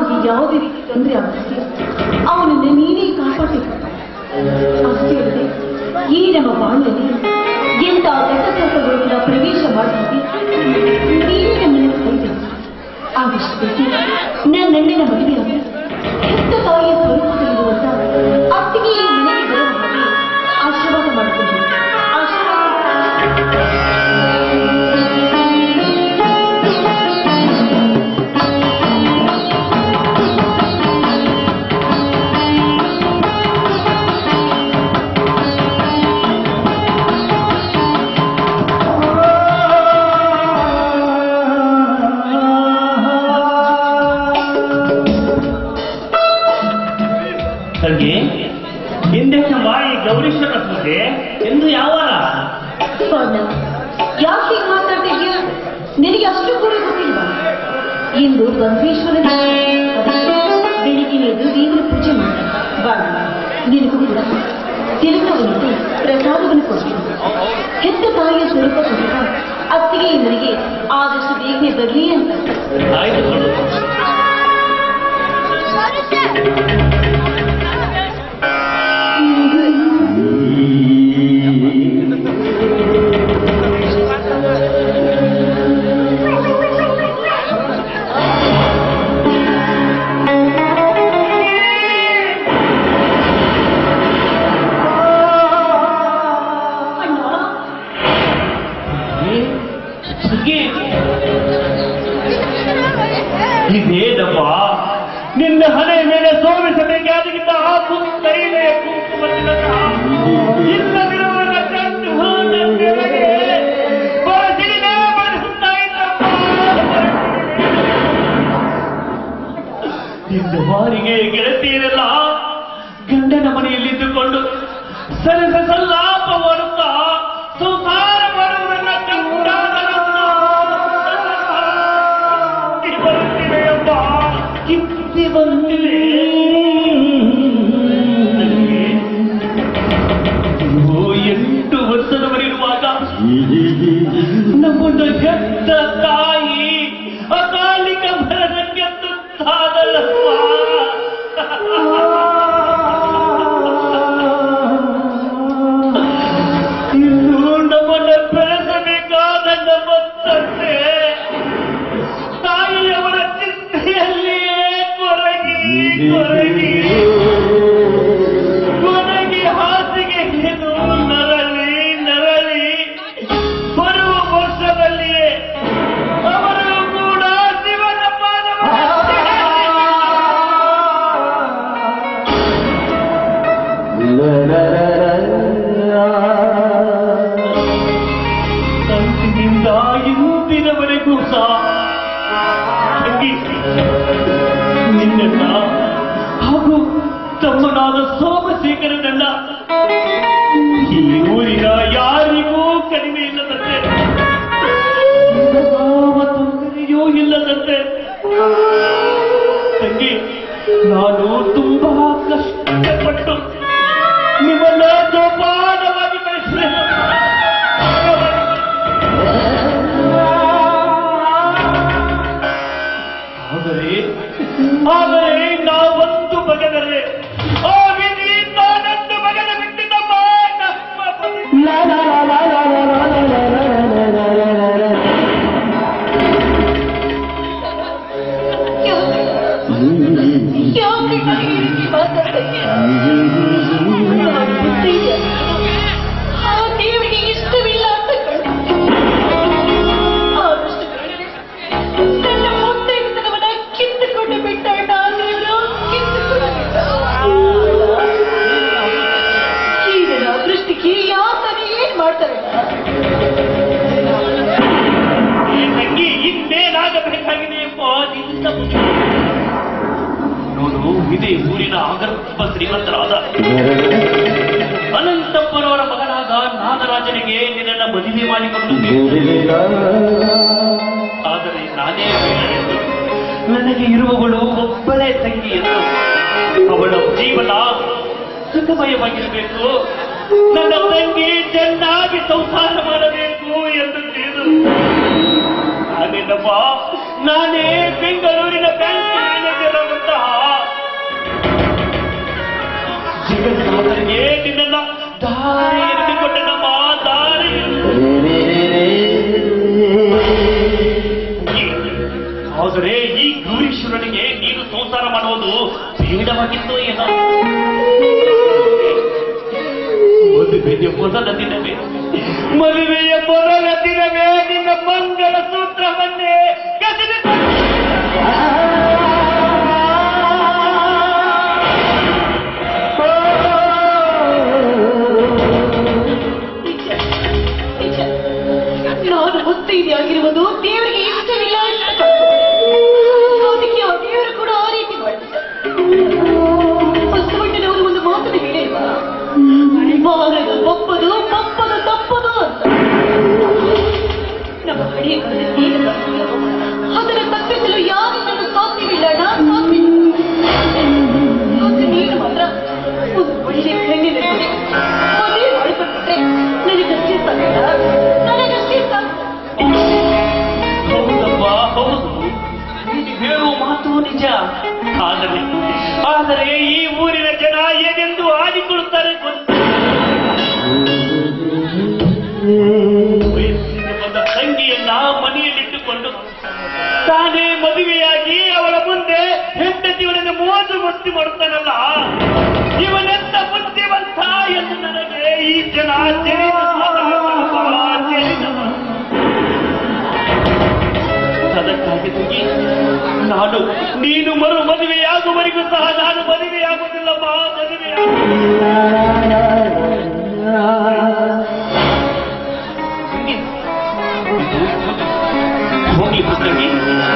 ಅವನಿಗೆ ಯಾವುದೇ ರೀತಿ ತೊಂದರೆ ಆಗುತ್ತೆ ಅವನನ್ನು ನೀನೇ ಕಾಪಾಡಬೇಕು ಅಷ್ಟೇ ಅಲ್ಲದೆ ಈ ನಮ್ಮ ಬಾಳ್ಯಲ್ಲಿ ಎಂತ ಘಟಕಗಳನ್ನ ಪ್ರವೇಶ ಮಾಡಿದ್ವಿ ನೀನೇ ನಮ್ಮನ್ನು ಕೈಗೆ ಆದಷ್ಟು ಬೇಗ ನನ್ನಣ್ಣಿನ ಮದುವೆಯಾಗಿ ಹೆತ್ತ ತಾಯಿಯ ಸ್ವರೂಪದಲ್ಲಿರುವಂತ ಅತ್ತಿಗೆ ಈ ಮನೆಗೆ ಬರುವ ಹಾಗೆ ಆಶೀರ್ವಾದ ಮಾಡಿಕೊಂಡು ಆಶೀರ್ವಾದ ತಂಗಿ ಹಿಂದೆಕ್ಕ ಬಾಯಿ ಗೌರೀಶ್ವರ ಪೂಜೆ ಎಂದು ಯಾವಾರ ಸ್ಪರ್ಣ ಯಾಕೆ ಹೀಗೆ ಮಾತಾಡ್ತಾ ಇದೀಯ ನಿನಗೆ ಅಷ್ಟು ಕೂಡ ಗೊತ್ತಿಲ್ವಾ ಇಂದು ಬಂದೇಶ್ವರನ ಬೆಳಿಗ್ಗೆ ಎದ್ದು ದೇವರ ಪೂಜೆ ಮಾಡಿ ಬಾಳ ನಿನಗೂ ಕೂಡ ತಿಲಕವನಿಗೆ ಪ್ರಸಾದವನ್ನು ಕೊಡ್ತೀನಿ ಹೆತ್ತ ತಾಯಿಯ ಸ್ವರೂಪ ಕೊಡುವ ಅತ್ತಿಗೆ ಇವರಿಗೆ ಆದಷ್ಟು ಬೇಗನೆ ಬರಲಿ ಅಂತ ಆಯ್ತು ಕಣೋ. ಅಣ್ಣ ಏ, ಸುಗ್ಗಿ ಇದೇನಪ್ಪ ನಿನ್ನ ಹಣೆ ಮೇಲೆ ಸೋಮಿಸಬೇಕಾಗಿದ್ದ ಆ ಮುತ್ತೈದೆ ಕುಂಕುಮದಿಂದ ಇಲ್ಲದಿರುವರ ಕಂಡು ನನ್ನೆಡೆಗೆ ಬಾಸಿಗೆ ಬಡಿಸುತ್ತಾ ಇದ್ದಪ್ಪ. ಇಂದ ಬಾರಿಗೆ ಗೆಳತಿಯರೆಲ್ಲ ಗಂಡನ ಮನೆಯಲ್ಲಿದ್ದುಕೊಂಡು ಸರಸ ಸಲ್ಲಾಪ ಮಾಡುತ್ತಾ ಸಂಸಾರ ಮಾಡುವುದನ್ನ ಕಂಡಾಗ ಕಿತ್ತಿ ಬರುತ್ತಿದೆ ಎಂಬ ಕಿತ್ತಿ ಬಂದಿದೆ ನನಗೆ ಇವು ಎಂಟು ವರ್ಷದವರಿರುವಾಗ ನಮ್ಮನ್ನು ಹೆತ್ತ ತಾಯಿ ಅಕಾಲಿಕ ಮರಣಕ್ಕೆ ತುತ್ತಾದಲ್ಲಪ್ಪ ಇನ್ನು ನಮ್ಮನ್ನ ಬೆಳೆಸಬೇಕಾದ ನಮ್ಮ ತಂದೆ ತಾಯಿಯವರ ಚಿಂತೆಯಲ್ಲಿಯೇ ಕೊರಗಿ ಕೊರಗಿ ಕೊರಗಿ ಹಾಸಿಗೆ ಹಿಡಿದು ನರಳಿ ನರಳಿ ಬರುವ ವರ್ಷದಲ್ಲಿಯೇ ಅವರು ಕೂಡ ಶಿವನ ಅಂದಿನಿಂದ ಇಂದಿನವರೆಗೂ ಸಹ ತಂಗಿ ನಿನ್ನನ್ನ ಹಾಗೂ ತಮ್ಮನಾದ ಸೋಮಶೇಖರನನ್ನ ಈ ಊರಿನ ಯಾರಿಗೂ ಕಡಿಮೆ ಇಲ್ಲದಂತೆ ಯಾವ ತೊಂದರೆಯೂ ಇಲ್ಲದಂತೆ ತಂಗಿ ನಾನು ತುಂಬಾ ಕಷ್ಟಪಟ್ಟು ನಿಮ್ಮನ್ನ ಜೋಪಾನವಾಗಿ ಬೆಳೆಸಿದೆ ಆದರೆ ಆದರೆ ನಾವೊಂದು ಬಗೆದರೆ ಆ ವಿಧಿ ನಾನೊಂದು ಬಗೆದ ಬಿಟ್ಟಿದ್ದಮ್ಮ ನಮ್ಮ ಬದುಕು. ಯಾಕೆ ನನಗೆ ಈ ರೀತಿ ಮಾತಾಡ್ತಾ ಇದೀಯ? ನಾನು ಗೊತ್ತಿದೆ. ಆ ದೇವರಿಗೆ ಇಷ್ಟವಿಲ್ಲ ಅಂತ ಕಂಡಿದ್ದೆ. ಆದಷ್ಟು ಬೇಗನೆ ನನ್ನ ಮುತ್ತೈದತನವನ್ನ ಕಿತ್ತುಕೊಂಡು ಬಿಟ್ಟ ನಾನು ಕಿತ್ತುಕೊಂಡು ಬಿಟ್ಟ. ಈ ನನ್ನ ಅದೃಷ್ಟಕ್ಕೆ ಯಾತನೆ ಏನ್ ಮಾಡ್ತಾರೆ ಈ ತಂಗಿ ಇನ್ನೇನಾಗಬೇಕಾಗಿದೆ ಎಂಬ ನಿನ್ನ ಬುದ್ಧಿ. ನೋಡು ಇದೇ ಊರಿನ ಆಗರ್ಭ ಶ್ರೀಮಂತರಾದ ಅನಂತಪ್ಪನವರ ಮಗನಾದ ನಾಗರಾಜನಿಗೆ ನಿನ್ನನ್ನ ಮದುವೆ ಮಾಡಿಕೊಂಡು ಆದರೆ ನಾನೇ ಬೇಡವೆಂದು ನನಗೆ ಇರುವವಳು ಒಬ್ಬಳೇ ತಂಗಿ ಎಂದು ಅವಳ ಜೀವನ ಸುಖಮಯವಾಗಿರಬೇಕು ನನ್ನ ತಂಗಿ ಚೆನ್ನಾಗಿ ಸಂಸಾರ ಮಾಡಬೇಕು ಎಂದು ತಿಳಿದು ನಾನೇನಪ್ಪ ನಾನೇ ಬೆಂಗಳೂರಿನ ಬ್ಯಾಂಕ್ ಮ್ಯಾನೇಜರ್ ಆದಂತಹ ಜಗನ್ನಾಥನಿಗೆ ನಿನ್ನನ್ನ ದಾರಿ ಎರೆದುಕೊಂಡ ನಮ್ಮ ದಾರಿ ಆದರೆ ಈ ಗೌರೀಶ್ವರನಿಗೆ ನೀನು ಸಂಸಾರ ಮಾಡುವುದು ಬೇಡವಾಗಿತ್ತು ಏನೋ ಮದುವೆಯ ಮೊದಲ ದಿನವೇ ಮದುವೆಯ ಮೊದಲ ದಿನವೇ ನಿನ್ನ ಮಂಗಳ ಸೂತ್ರವನ್ನೇ ಕಸಿದುಕೊಂಡು ನಿಜ, ನಿಜ. ನಾನು ಮುತ್ತೈದೆಯಾಗಿರುವುದು ದೇವರಿಗೆ ಇಷ್ಟವಿಲ್ಲ ಅಂತ ಅದಕ್ಕೆ ಆ ದೇವರು ಕೂಡ ಆ ರೀತಿ ಮಾಡಿದ್ದಾರೆ ಬಸವಣ್ಣನವರು ಒಂದು ಮಾತನ್ನು ಹೇಳಿಲ್ವಾ ಬಾರದು ಒಪ್ಪದು ತಪ್ಪದು ತಪ್ಪದು ಅಂತ ನಮ್ಮ ಹಳೆಯ ಕಾಲದಲ್ಲಿ ಏನು ಬರ್ತದೋ ಅದನ್ನು ತಪ್ಪಿಸಲು ಯಾರಿಂದಲೂ ಸಾಧ್ಯವಿಲ್ಲ ನಾನು ಸಾಧ್ಯವಿಲ್ಲ ಆದ್ರೆ ನೀನು ಮಾತ್ರ ಒಂದು ಒಳ್ಳೆ ಹೆಣ್ಣಿನ ಜೊತೆ ಮದುವೆ ಮಾಡಿಕೊಂಡ್ರೆ ನನಗಷ್ಟೇ ಸಾಕಲ್ಲ ನನಗಷ್ಟೇ ಸಾಕು ಹೌದಪ್ಪ ಹೌದು ನೀನು ಹೇಳುವ ಮಾತು ನಿಜ ಆದರೆ ಆದರೆ ಈ ಊರಿನ ಜನ ಏನೆಂದು ಆಡಿಕೊಳ್ಳುತ್ತಾರೆ ಗೊತ್ತ ವಯಸ್ಸಿಗೆ ಬಂದ ತಂಗಿಯನ್ನ ಮನೆಯಲ್ಲಿಟ್ಟುಕೊಂಡು ತಾನೇ ಮದುವೆಯಾಗಿ ಅವಳ ಮುಂದೆ ಹೆಂಡತಿಯವರನ್ನು ಮೋಸ ಮಸ್ತಿ ಮಾಡುತ್ತಾನಲ್ಲ ಇವನೆಂತ ಬುದ್ಧಿವಂತ ಎಂದು ನನಗೆ ಈ ಜನ ಜನಿದ ಮಾತನಾಡುತ್ತಾರಪ್ಪ, ಜನಿದ ಮಾತು. ಅದಕ್ಕಾಗಿ ತಂಗಿ ನಾನು ನೀನು ಮರು ಮದುವೆಯಾಗುವವರೆಗೂ ಸಹ ನಾನು ಮದುವೆಯಾಗುವುದಿಲ್ಲಮ್ಮ ಮದುವೆಯಾಗುವುದಿಲ್ಲ ತಂಗಿ, ಹೋಗಿ ತಂಗಿ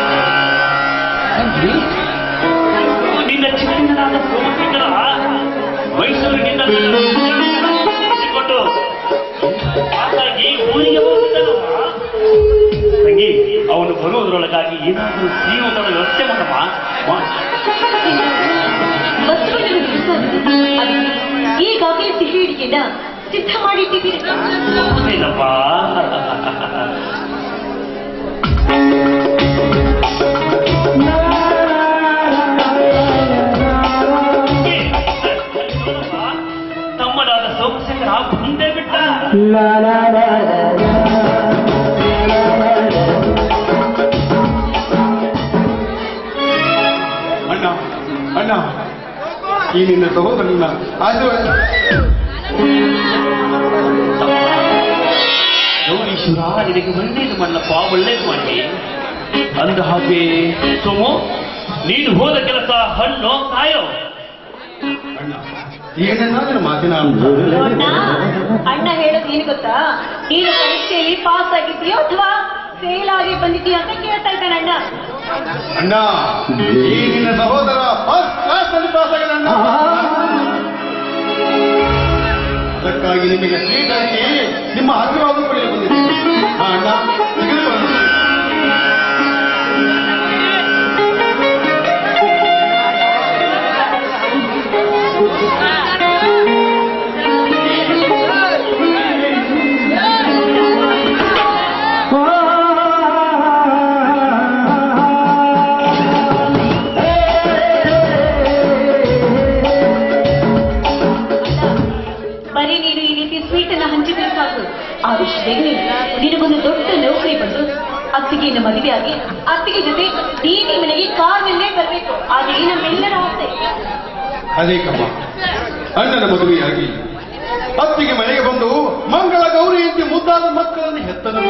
ನಿನ್ನ ಚಿಕ್ಕನಾದ ಸೋಮಶೇಖರ ಮೈಸೂರಿನಿಂದ ಕೊಂಡು ಹಾಗಾಗಿ ಊರಿಗೆ ಹೋಗಿದ್ದನಮ್ಮ ತಂಗಿ ಅವನು ಬರುವುದರೊಳಗಾಗಿ ಏನಾದರೂ ಸಿಹಿ ಊಟದ ವ್ಯವಸ್ಥೆ ಮಾಡಮ್ಮ ಮಾ- ಬಸವಣ್ಣನ ದಿವಸ ಅದಕ್ಕೆ ಈಗಾಗಲೇ ಸಿಹಿ ಅಡಿಗೆನ ಸಿದ್ಧ ಮಾಡಿಟ್ಟಿದ್ದೀರಿ ಏನಪ್ಪ ತಮ್ಮನಾದ ಸೋಮಶೇಖರ ಮುಂದೆ ಬಿಟ್ಟ ಅಣ್ಣ ಅಣ್ಣ ಈ ನಿನ್ನ ಸಹೋದರನ ಆಶೀರ್ವಾದ ಗೌರೀಶ್ವರ ನಿನಗೆ ಒಳ್ಳೇದು ಮಾಡಲಪ್ಪ ಒಳ್ಳೇದು ಮಾಡಿ ಅಂದ ಹಾಗೆ ಸೋಮು ನೀನು ಹೋದ ಕೆಲಸ ಹಣ್ಣು ಕಾಯೋ ಅಣ್ಣ ಏನನ್ನಾದರೂ ಮಾತಿನ ಅಣ್ಣ ಅಣ್ಣ ಹೇಳೋದು ಏನು ಗೊತ್ತಾ ನೀನು ಪರೀಕ್ಷೆಯಲ್ಲಿ ಪಾಸ್ ಆಗಿದ್ದೀಯೋ ಅಥವಾ ಫೇಲ್ ಆಗಿ ಬಂದಿದ್ದೀಯೋ ಅಂತ ಕೇಳ್ತಾ ಇದ್ದಾನೆ ಅಣ್ಣ ಅಣ್ಣ ಈ ನಿನ್ನ ಸಹೋದರ ಫಸ್ಟ್ ಕ್ಲಾಸ್ ಅಲ್ಲಿ ಪಾಸ್ ಆಗಿದ ಅಣ್ಣ ಅದಕ್ಕಾಗಿ ನಿಮಗೆ ಸ್ವೀಟ್ ಹಾಕಿ ನಿಮ್ಮ ಆಶೀರ್ವಾದ ಪಡೆಯಲು ಬಂದಿದ್ದೀನಿ ಆ ಅಣ್ಣ ತೆಗೆದುಕೊಳ್ಳಿ. ಬರೀ ನೀನು ಈ ರೀತಿ ಸ್ವೀಟ್ ಅನ್ನ ಹಂಚಿದ್ರೆ ಸಾಕು ಆ ವಿಷಯದಲ್ಲಿ ನಿನಗೊಂದು ದೊಡ್ಡ ನೌಕರಿ ಬಂದು ಅತ್ತಿಗೆಯನ್ನು ಮದುವೆಯಾಗಿ ಅತ್ತಿಗೆ ಜೊತೆ ನೀತಿ ಮನೆಗೆ ಕಾರ್ನಲ್ಲೇ ಬರಬೇಕು ಅದೇ ನಮ್ಮೆಲ್ಲರ ಆಸೆ ಅದೇ ಕಮ್ಮ ಅಣ್ಣನ ಮದುವೆಯಾಗಿ ಅತ್ತಿಗೆ ಮನೆಗೆ ಬಂದು ಮಂಗಳ ಗೌರಿಯಂತೆ ಮುದ್ದಾದ ಮಕ್ಕಳನ್ನು ಹೆತ್ತನು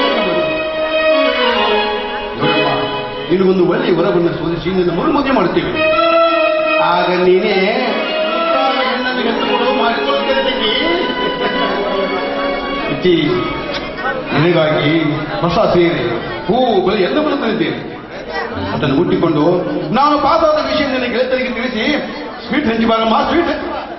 ನಿನಗೊಂದು ಒಳ್ಳೆಯ ವರವನ್ನು ಸೋದಿಸಿ ನಿನ್ನ ಮರು ಮದುವೆ ಮಾಡುತ್ತೇವೆ ಆಗ ನೀನೇ ಮುದ್ದಾದ ಹೆಣ್ಣನ್ನು ಹೆತ್ತುಕೊಂಡು ಮಾಡಿಕೊಳ್ಳುತ್ತೇನೆ ತಂಗಿ. ಅಜ್ಜಿ, ನಿನಗಾಗಿ ಹೊಸ ಸೀರೆ ಹೂವು ಎಲ್ಲವನ್ನು ತಂದಿದ್ದೇನೆ ಅದನ್ನು ಮುಟ್ಟಿಕೊಂಡು ನಾನು ಪಾಸಾದ ವಿಷಯ ನಿನ್ನ ಗೆಳತರಿಗೆ ತಿಳಿಸಿ ಸ್ವೀಟ್ ಹಂಚಿ ಬಾರಮ್ಮ ಸ್ವೀಟ್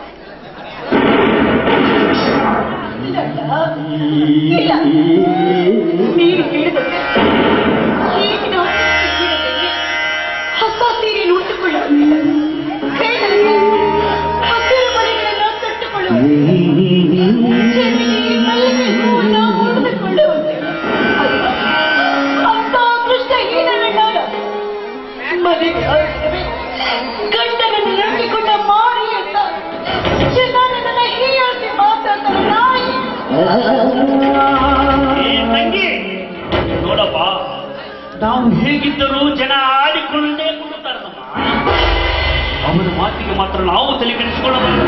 ಇಲ್ಲ ನೀನು ಹೇಳಿದಂತೆ ಈಗಿನ ಜೀವನದಲ್ಲಿ ಹೊಸ ಸೀರೆ ಉಟ್ಟುಕೊಳ್ಳುವುದಿಲ್ಲ ಬೇಡವೇ? ಹಸಿರು ಬಳೆಗಳನ್ನ ತೊಟ್ಟುಕೊಳ್ಳುವುದಿಲ್ಲ ಜಮಿನಿ ಮಲ್ಲಿಗೆಯನ್ನು ನಾವು ಉಳಿದುಕೊಳ್ಳುವುದಿಲ್ಲ ಅಯ್ಯೋ, ಅಂತ ಅದೃಷ್ಟ ಏನಣ್ಣ ಮನೆ ಕಾಯುತ್ತದೆ ಗಂಡನನ್ನು ನಂಬಿಕೊಂಡ ಮಾರಿ ಅಂತ ಚೆನ್ನಾಗಿ ಹೀಯಾಸಿ ಮಾತಾಡ್ತಾರೆ ನಾಯಿ ಏ ತಂಗಿ ನೋಡಪ್ಪ ನಾವು ಹೇಗಿದ್ದರೂ ಜನ ಆಡಿಕೊಳ್ಳದೆ ಕೊಡುತ್ತಾರಮ್ಮ ಅವರ ಮಾತಿಗೆ ಮಾತ್ರ ನಾವು ತಲೆ ಕೆಡಿಸಿಕೊಳ್ಳಬಾರದು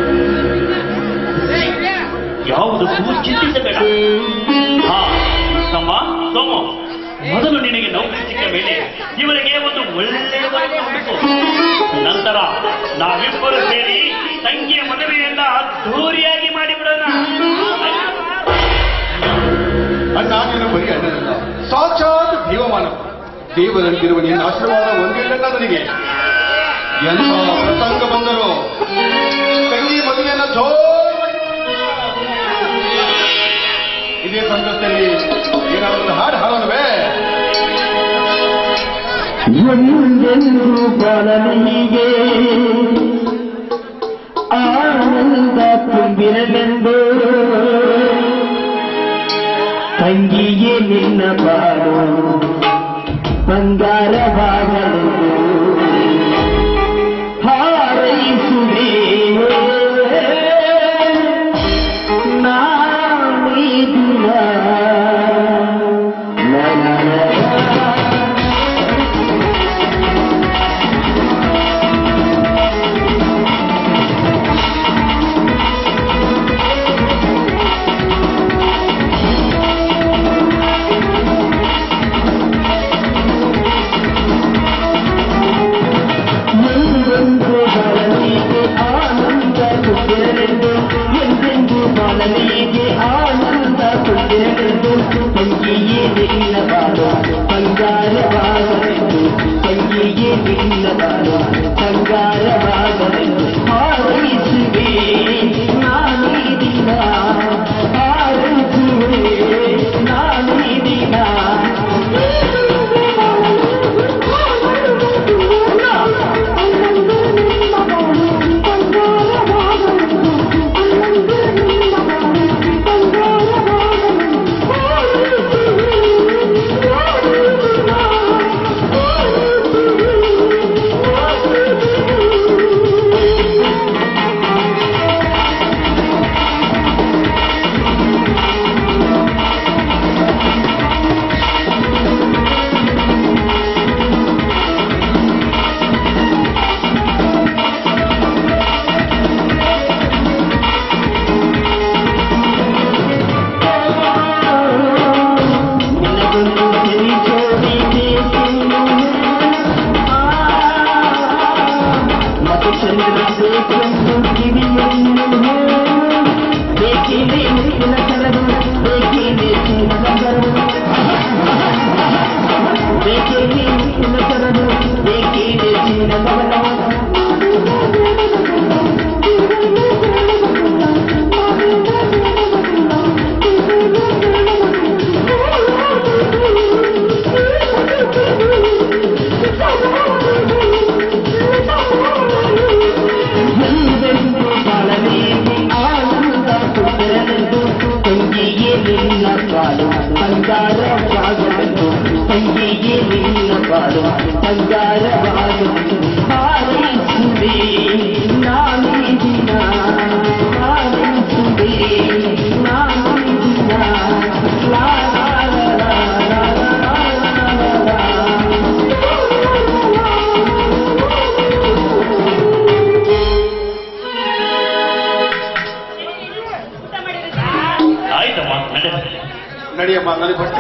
ಯಾವುದಕ್ಕೂ ಚಿಂತಿಸಬೇಡ ಹಾ ತಮ್ಮ ಸೋಮ ಮೊದಲು ನಿನಗೆ ನೌಕರಿ ಸಿಕ್ಕ ಮೇಲೆ ಇವರಿಗೆ ಒಂದು ಒಳ್ಳೆಯ ವರ್ಗ ಹುಡುಕು ನಂತರ ನಾವಿಬ್ಬರು ಸೇರಿ ತಂಗಿಯ ಮದುವೆಯನ್ನ ಅದ್ಧೂರಿಯಾಗಿ ಮಾಡಿಬಿಡೋಣ ಅಣ್ಣ ನೀನು ಬರೀ ಅಣ್ಣನಲ್ಲ ಸಾಕ್ಷಾತ್ ದೇವಮಾನವ ದೇವರಂತಿರುವ ನಿನ್ನ ಆಶೀರ್ವಾದ ಒಂದಿಲ್ಲಣ್ಣ ನನಗೆ ಎಂಥ ಪ್ರಸಂಗ ಬಂದರು ತಂಗಿ ಮದುವೆಯನ್ನ ಜೋರ್ ಮಾಡಿ ಇದೇ ಸಂದರ್ಭದಲ್ಲಿ ಏನಾದರೂ ಒಂದು ಹಾಡು ಹಾಡೋಣವೇ ಎಂದೆಂದು ಬಾಳನಿಗೆ ಆನಂದ ತುಂಬಿರಲೆಂದು ತಂಗಿಗೆ ನಿನ್ನ ಬಾಳು ಬಂಗಾರವಾಗಲೆಂದು ಹಾರೈಸುವೆ ನಾನೀ ದಿನ ಲ ಲ ಲ ಲ. ಎಂದೆಂದು ಬಾಳನಿಗೆ ಆನಂದ ಕೊಟ್ಟಿರಲೆಂದು ಎಂದೆಂದು ಬಾಳನಿಗೆ ಆನಂದ ಕೊಟ್ಟಿರಲೆಂದು ತಂಗಿಯೇ ನಿನ್ನ ಬಾಳು ಬಂಗಾರವಾಗಲೆಂದು ತಂಗಿಯೇ ನಿನ್ನ ಬಾಳು ಬಂಗಾರವಾಗಲೆಂದು ಹಾರೈಸುವೆ ನಾನೀ ದಿನ ಹಾರೈಸುವೆ ನಾನೀ ದಿನ ನಿನಗೊಂದು ಸಿರಿ ಜೋಡಿ ಬೇಕೆಂದು ಆ, ಮತ್ತು ಚಂದ್ರ ಬೇಕೆಂದು ಕಿವಿಯನ್ನು ಬೇಕಿದೆ ಮುತ್ತಿನ ಸರದು ಬೇಕಿದೆ ಚಿನ್ನದ ಸರದು ಬೇಕಿದೆ ಮುತ್ತಿನ ಸರದು ಬೇಕಿದೆ ಚಿನ್ನದ ಎಂದೆಂದು ಬಾಳಲಿಗೆ ಆನಂದ ಕೊಟ್ಟಿರಲೆಂದು ತಂಗಿಯೇ ನಿನ್ನ ಬಾಳು ಬಂಗಾರವಾಗಲೆಂದು ತಂಗಿಯೇ ನಿನ್ನ ಬಾಳು ಬಂಗಾರವಾಗಲೆಂದು ಹಾರೈಸುವೆ ನಾನೀ ದಿನ ಹಾರೈಸುವೆ ನಾನೀ ದಿನ ಲಾ ಲಾ ಲಾ ಲಾ ಲಾ ಲಾ ಲಾ ಲಾ ಲಾ. ಆಯ್ತಮ್ಮ ನಡೆ ನಡಿಯಮ್ಮ ನನಗೆ ಹೊಟ್ಟೆ